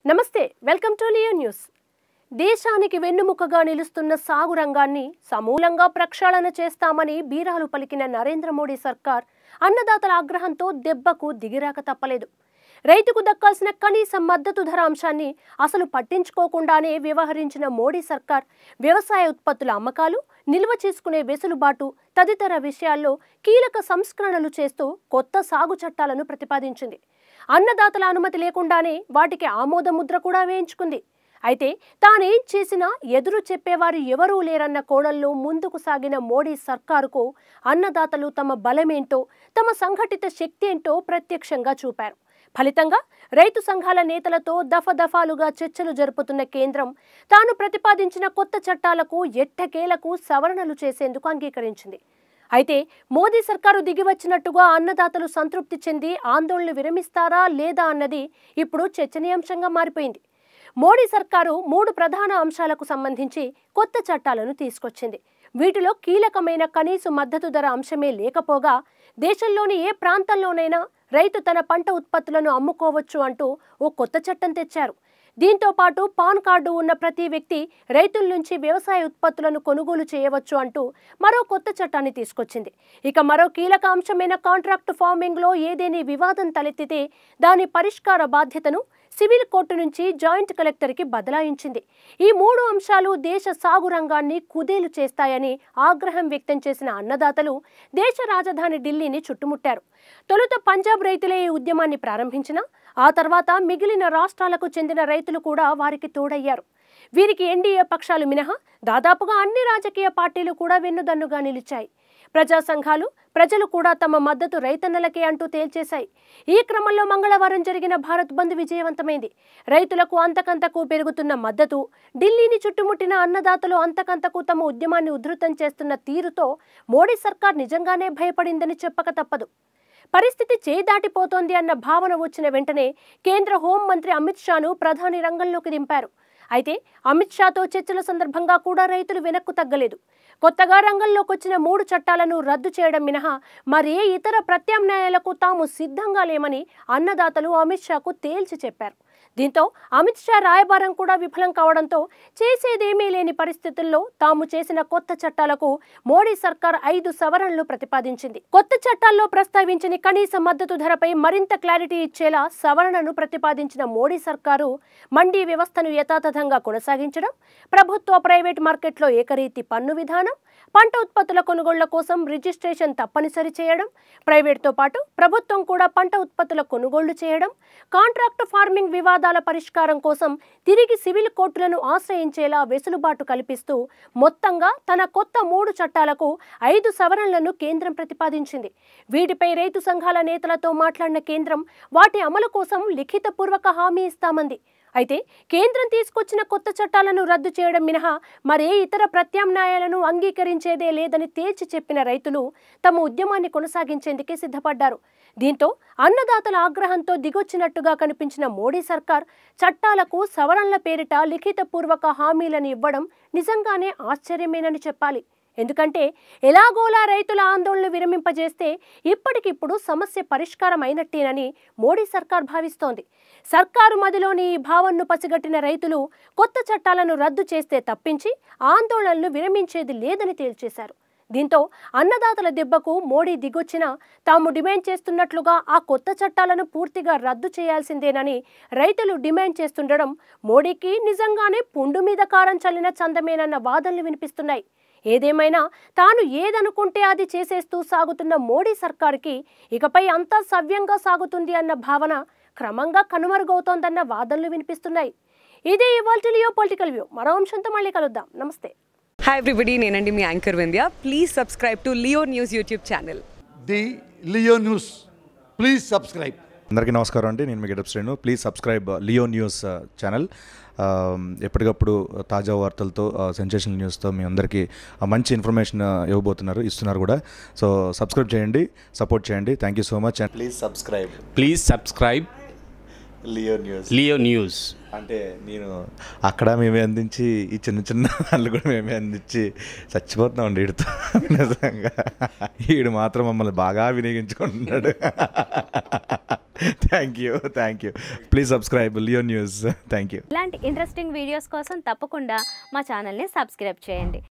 నమస్తే welcome to Leo news దేశానికి వెన్నుముకగా నిలుస్తున్న సాగు రంగాన్ని సమూలంగా ప్రక్షాళన చేస్తామని బీరాలు పలికిన నరేంద్ర మోడీ సర్కార్ అన్నదాతల ఆగ్రహంతో దెబ్బకు దిగిరాక తప్పలేదు రైతుకు దక్కాల్సిన కనీస మద్దతు ధర అంశాన్ని అసలు పట్టించుకోకుండానే వ్యవహరించిన మోడీ సర్కార్ వ్యవసాయ ఉత్పత్తుల అమ్మకాలు నిల్వ చేసుకునే వెసులుబాటు తదితర విషయాల్లో కీలక సంస్కరణలు చేస్తూ కొత్త సాగు చట్టాలను ప్రతిపాదించింది అన్నదాతల అనుమతి లేకుండానే వాటికి ఆమోద ముద్ర కూడా వేయించుకుంది అయితే తానేం చేసినా ఎదురు చెప్పేవారు ఎవరూ లేరన్న కోణంలో ముందుకు సాగిన మోడీ సర్కారుకు అన్నదాతలు తమ బలమేంటో తమ సంఘటిత శక్తి ఏంటో ప్రత్యక్షంగా చూపారు ఫలితంగా రైతు సంఘాల నేతలతో దఫదఫాలుగా చర్చలు జరుపుతున్న కేంద్రం తాను ప్రతిపాదించిన కొత్త చట్టాలకు ఎట్టకేలకు సవరణలు చేసేందుకు అంగీకరించింది అయితే మోదీ సర్కారు దిగివచ్చినట్టుగా అన్నదాతలు సంతృప్తి చెంది ఆందోళన విరమిస్తారా లేదా అన్నది ఇప్పుడు చర్చనీయాంశంగా మారిపోయింది మోడీ సర్కారు మూడు ప్రధాన అంశాలకు సంబంధించి కొత్త చట్టాలను తీసుకొచ్చింది వీటిలో కీలకమైన కనీస మద్దతు ధర అంశమే లేకపోగా దేశంలోని ఏ ప్రాంతంలోనైనా రైతు తన పంట ఉత్పత్తులను అమ్ముకోవచ్చు అంటూ ఓ కొత్త చట్టం తెచ్చారు దీంతో పాటు పాన్ కార్డు ఉన్న ప్రతి వ్యక్తి రైతుల నుంచి వ్యవసాయ ఉత్పత్తులను కొనుగోలు చేయవచ్చు అంటూ మరో కొత్త చట్టాన్ని తీసుకొచ్చింది ఇక మరో కీలక అంశమైన కాంట్రాక్ట్ ఫార్మింగ్లో ఏదేని వివాదం తలెత్తితే దాని పరిష్కార బాధ్యతను సివిల్ కోర్టు నుంచి జాయింట్ కలెక్టర్కి బదలాయించింది ఈ మూడు అంశాలు దేశ సాగు రంగాన్ని కుదేలు చేస్తాయని ఆగ్రహం వ్యక్తం చేసిన అన్నదాతలు దేశ రాజధాని ఢిల్లీని చుట్టుముట్టారు తొలుత పంజాబ్ రైతులే ఈ ఉద్యమాన్ని ప్రారంభించినా ఆ తర్వాత మిగిలిన రాష్ట్రాలకు చెందిన రైతులు కూడా వారికి తోడయ్యారు వీరికి ఎన్డీఏ పక్షాలు మినహా దాదాపుగా అన్ని రాజకీయ పార్టీలు కూడా వెన్నుదన్నుగా నిలిచాయి ప్రజా సంఘాలు ప్రజలు కూడా తమ మద్దతు రైతన్నలకే అంటూ తేల్చేశాయి ఈ క్రమంలో మంగళవారం జరిగిన భారత్ బంద్ విజయవంతమైంది రైతులకు అంతకంతకు పెరుగుతున్న మద్దతు ఢిల్లీని చుట్టుముట్టిన అన్నదాతలు అంతకంతకు తమ ఉద్యమాన్ని ఉధృతం చేస్తున్న తీరుతో మోడీ సర్కార్ నిజంగానే భయపడిందని చెప్పక తప్పదు పరిస్థితి చేయి దాటిపోతోంది అన్న భావన వచ్చిన వెంటనే కేంద్ర హోంమంత్రి అమిత్ షాను ప్రధాని రంగంలోకి దింపారు అయితే అమిత్ షాతో చర్చల సందర్భంగా కూడా రైతులు వెనక్కు తగ్గలేదు కొత్తగా రంగంలోకి వచ్చిన మూడు చట్టాలను రద్దు చేయడం మినహా మరే ఇతర ప్రత్యామ్నాయాలకు తాము సిద్ధంగా లేమని అన్నదాతలు అమిత్ షాకు తేల్చి చెప్పారు దీంతో అమిత్ షా రాయబారం కూడా విఫలం కావడంతో చేసేదేమీ లేని పరిస్థితుల్లో తాము చేసిన కొత్త చట్టాలకు మోడీ సర్కార్ ఐదు సవరణలు ప్రతిపాదించింది కొత్త చట్టాల్లో ప్రస్తావించిన కనీస మద్దతు ధరపై మరింత క్లారిటీ ఇచ్చేలా సవరణను ప్రతిపాదించిన మోడీ సర్కారు మండీ వ్యవస్థను యథాతథంగా కొనసాగించడం ప్రభుత్వ ప్రైవేట్ మార్కెట్లో ఏకరీతి పన్ను విధానం పంట ఉత్పత్తుల కొనుగోళ్ల కోసం రిజిస్ట్రేషన్ తప్పనిసరి చేయడం ప్రైవేట్తో పాటు ప్రభుత్వం కూడా పంట ఉత్పత్తుల కొనుగోళ్లు చేయడం కాంట్రాక్ట్ ఫార్మింగ్ వివాదాల పరిష్కారం కోసం తిరిగి సివిల్ కోర్టులను ఆశ్రయించేలా వెసులుబాటు కల్పిస్తూ మొత్తంగా తన కొత్త మూడు చట్టాలకు ఐదు సవరణలను కేంద్రం ప్రతిపాదించింది వీటిపై రైతు సంఘాల నేతలతో మాట్లాడిన కేంద్రం వాటి అమలు కోసం లిఖితపూర్వక హామీ ఇస్తామంది అయితే కేంద్రం తీసుకొచ్చిన కొత్త చట్టాలను రద్దు చేయడం మినహా మరే ఇతర ప్రత్యామ్నాయాలను అంగీకరించేదే లేదని తేల్చి చెప్పిన రైతులు తమ ఉద్యమాన్ని కొనసాగించేందుకే సిద్ధపడ్డారు దీంతో అన్నదాతల ఆగ్రహంతో దిగొచ్చినట్టుగా కనిపించిన మోడీ సర్కార్ చట్టాలకు సవరణల పేరిట లిఖితపూర్వక హామీలను ఇవ్వడం నిజంగానే ఆశ్చర్యమేనని చెప్పాలి ఎందుకంటే ఎలాగోలా రైతుల ఆందోళన విరమింపజేస్తే ఇప్పటికిప్పుడు సమస్య పరిష్కారం అయినట్టేనని మోడీ సర్కార్ భావిస్తోంది సర్కారు మదిలోని ఈ భావనను పసిగట్టిన రైతులు కొత్త చట్టాలను రద్దు చేస్తే తప్పించి ఆందోళనలు విరమించేది లేదని తేల్చేశారు దీంతో అన్నదాతల దెబ్బకు మోడీ దిగొచ్చినా తాము డిమాండ్ చేస్తున్నట్లుగా ఆ కొత్త చట్టాలను పూర్తిగా రద్దు చేయాల్సిందేనని రైతులు డిమాండ్ చేస్తుండడం మోడీకి నిజంగానే పుండు మీద కారం చల్లిన చందమేనన్న వాదనలు వినిపిస్తున్నాయి ఏదేమైనా తాను ఏదనుకుంటే అది చేసేస్తూ సాగుతున్న మోడీ సర్కారుకి ఇకపై అంతా సవ్యంగా సాగుతుంది అన్న భావన క్రమంగా కనుమరుగవుతోందన్న వాదనలు వినిపిస్తున్నాయి ఇదే ఇవాల్టి లియో పొలిటికల్ వ్యూ మరో అంశంతో మళ్ళీ కలుద్దాం నమస్తే హాయ్ ఎవ్రీబడి నేనండి మీ anchor Vindhya please subscribe to Leo News YouTube channel the Leo News please subscribe అందరికీ నమస్కారం అండి నేను మీ getup Srinu please subscribe Leo News ఆ, ఛానల్ ఆ, ఎప్పటికప్పుడు తాజా వార్తలతో ఆ, సెన్సేషనల్ న్యూస్తో మీ అందరికీ ఆ, మంచి ఇన్ఫర్మేషన్ ఆ, ఇవ్వబోతున్నారు ఇస్తున్నారు కూడా సో సబ్స్క్రైబ్ చేయండి సపోర్ట్ చేయండి thank you so much and please subscribe Please subscribe Leo News Leo News అంటే నేను అక్కడ మేమే అందించి ఈ చిన్న చిన్న వాళ్ళు కూడా మేమే అందించి చచ్చిపోతున్నాం అండి వీడితో నిజంగా వీడు మాత్రం మమ్మల్ని బాగా వినియోగించుకుంటున్నాడు thank you thank you please subscribe Leo News thank you ఇలాంటి ఇంట్రెస్టింగ్ వీడియోస్ కోసం తప్పకుండా మా ఛానల్ని సబ్స్క్రైబ్ చేయండి